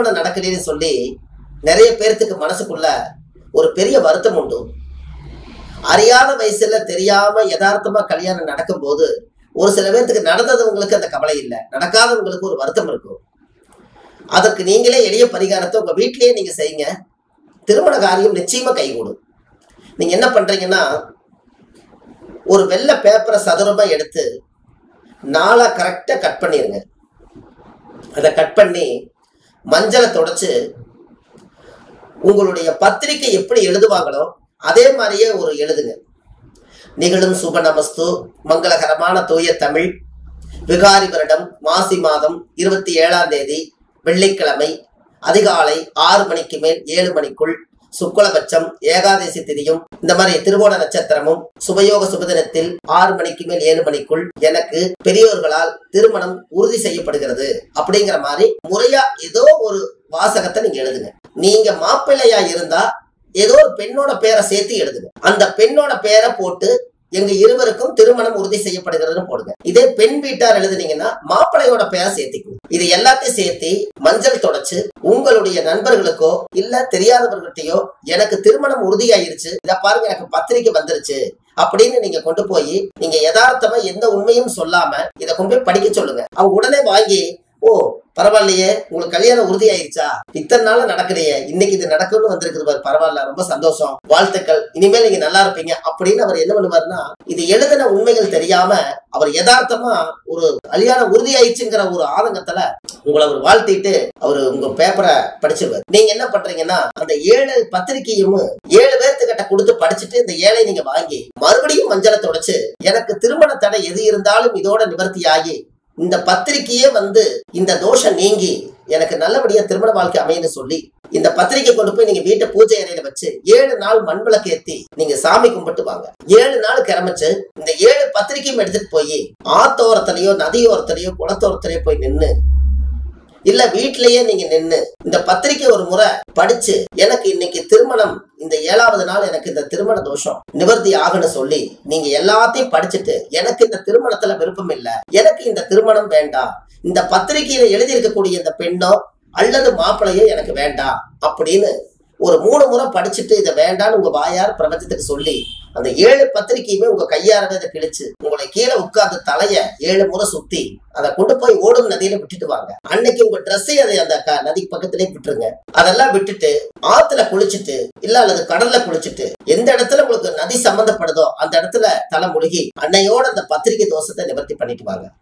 திருமணம் நடக்கலைன்னு சொல்லி நிறைய பேர்த்துக்கு மனசுக்குள்ள ஒரு பெரிய வருத்தம் உண்டு அறியாத வயசுல தெரியாம யதார்த்தமா கல்யாணம் நடக்கும்போது ஒரு சில பேர்த்துக்கு நடந்தவங்களுக்கு அந்த கவலை இல்லை நடக்காதவங்களுக்கு ஒரு வருத்தம் இருக்கும் அதற்கு நீங்களே எளிய பரிகாரத்தை உங்க வீட்டிலேயே நீங்க செய்யுங்க திருமண காரியம் நிச்சயமா கைகூடும் நீங்க என்ன பண்றீங்கன்னா ஒரு வெள்ளை பேப்பரை சதுரமா எடுத்து நாளா கரெக்டா கட் பண்ணிருங்க அதை கட் பண்ணி மஞ்சளை தொடச்சு உங்களுடைய பத்திரிக்கை எப்படி எழுதுவாங்களோ அதே மாதிரியே ஒரு எழுதுங்க நிகழும் சுப நமஸ்து மங்களகரமான தூய தமிழ் விகாரி வருடம் மாசி மாதம் இருபத்தி ஏழாம் தேதி வெள்ளிக்கிழமை அதிகாலை ஆறு மணிக்கு மேல் ஏழு மணிக்குள் சுக்குலபட்சம் ஏகாதசி திதியும் இந்த மாதிரி திருவோண நட்சத்திரமும் சுபயோக சுபதினத்தில் ஆறு மணிக்கு மேல் ஏழு மணிக்குள் எனக்கு பெரியோர்களால் திருமணம் உறுதி செய்யப்படுகிறது அப்படிங்கிற மாதிரி முறையா ஏதோ ஒரு வாசகத்தை நீங்க எழுதுங்க நீங்க மாப்பிள்ளையா இருந்தா ஏதோ ஒரு பெண்ணோட பேரை சேர்த்து எழுதுங்க அந்த பெண்ணோட பேரை போட்டு எங்க இருவருக்கும் திருமணம் உறுதி செய்யப்படுகிறதுன்னு போடுங்க இதே பெண் வீட்டார் எழுதுனீங்கன்னா மாப்பிள்ளையோட பேரை சேர்த்திக்கணும் இது எல்லாத்தையும் சேர்த்து மஞ்சள் தொடச்சு உங்களுடைய நண்பர்களுக்கோ இல்ல தெரியாதவர்கிட்டயோ எனக்கு திருமணம் உறுதியாயிருச்சு இத பாருங்க எனக்கு பத்திரிக்கை வந்துருச்சு அப்படின்னு நீங்க கொண்டு போய் நீங்க யதார்த்தமா எந்த உண்மையும் சொல்லாம இத கொண்டு போய் படிக்க சொல்லுங்க அவங்க உடனே வாங்கி ஓ பரவாயில்லையே உங்களுக்கு கல்யாணம் உறுதி ஆயிடுச்சா இத்தனை நாள் நடக்கலையே இன்னைக்கு இது நடக்கும்னு வந்திருக்குது பாரு பரவாயில்ல ரொம்ப சந்தோஷம் வாழ்த்துக்கள் இனிமேல் நீங்க நல்லா இருப்பீங்க அப்படின்னு அவர் என்ன பண்ணுவாருன்னா இது எழுதின உண்மைகள் தெரியாம அவர் யதார்த்தமா ஒரு கல்யாணம் உறுதி ஆயிடுச்சுங்கிற ஒரு ஆதங்கத்துல உங்களை அவர் வாழ்த்திட்டு அவர் உங்க பேப்பரை படிச்சிருவாரு நீங்க என்ன பண்றீங்கன்னா அந்த ஏழு பத்திரிக்கையும் ஏழு பேர்த்துக்கிட்ட கொடுத்து படிச்சுட்டு இந்த ஏழை நீங்க வாங்கி மறுபடியும் மஞ்சளை தொடச்சு எனக்கு திருமண தடை எது இருந்தாலும் இதோட நிவர்த்தி ஆகி இந்த பத்திரிக்கையே வந்து இந்த தோஷம் நீங்கி எனக்கு நல்லபடியா திருமண வாழ்க்கை அமையன்னு சொல்லி இந்த பத்திரிக்கை கொண்டு போய் நீங்க வீட்டை பூஜை அறையில வச்சு ஏழு நாள் மண் விளக்கு ஏத்தி நீங்க சாமி கும்பிட்டு வாங்க ஏழு நாள் கிளம்பிச்சு இந்த ஏழு பத்திரிக்கையும் எடுத்துட்டு போய் ஆத்தோரத்திலயோ நதியோரத்திலயோ குளத்தோரத்திலயோ போய் நின்னு இல்ல வீட்லயே நீங்க நின்னு இந்த பத்திரிக்கை ஒரு முறை படிச்சு எனக்கு இன்னைக்கு திருமணம் இந்த ஏழாவது நாள் எனக்கு இந்த திருமண தோஷம் நிவர்த்தி ஆகுன்னு சொல்லி நீங்க எல்லாத்தையும் படிச்சுட்டு எனக்கு இந்த திருமணத்துல விருப்பம் இல்ல எனக்கு இந்த திருமணம் வேண்டாம் இந்த பத்திரிக்கையில எழுதி இருக்கக்கூடிய இந்த பெண்ணோ அல்லது மாப்பிள்ளையோ எனக்கு வேண்டாம் அப்படின்னு ஒரு மூணு முறை படிச்சுட்டு இதை வேண்டாம்னு உங்க வாயார் பிரபஞ்சத்துக்கு சொல்லி அந்த ஏழு பத்திரிக்கையுமே உங்க கையாரவே அதை கிழிச்சு உங்களை கீழே உட்கார்ந்து தலைய ஏழு முறை சுத்தி அதை கொண்டு போய் ஓடும் நதியில விட்டுட்டு வாங்க அன்னைக்கு உங்க ட்ரெஸ்ஸை அதை அந்த க- நதி பக்கத்திலே விட்டுருங்க அதெல்லாம் விட்டுட்டு ஆத்துல குளிச்சுட்டு இல்ல அல்லது கடல்ல குளிச்சுட்டு எந்த இடத்துல உங்களுக்கு நதி சம்பந்தப்படுதோ அந்த இடத்துல தலை முழுகி அன்னையோட அந்த பத்திரிக்கை தோஷத்தை நிவர்த்தி பண்ணிட்டு வாங்க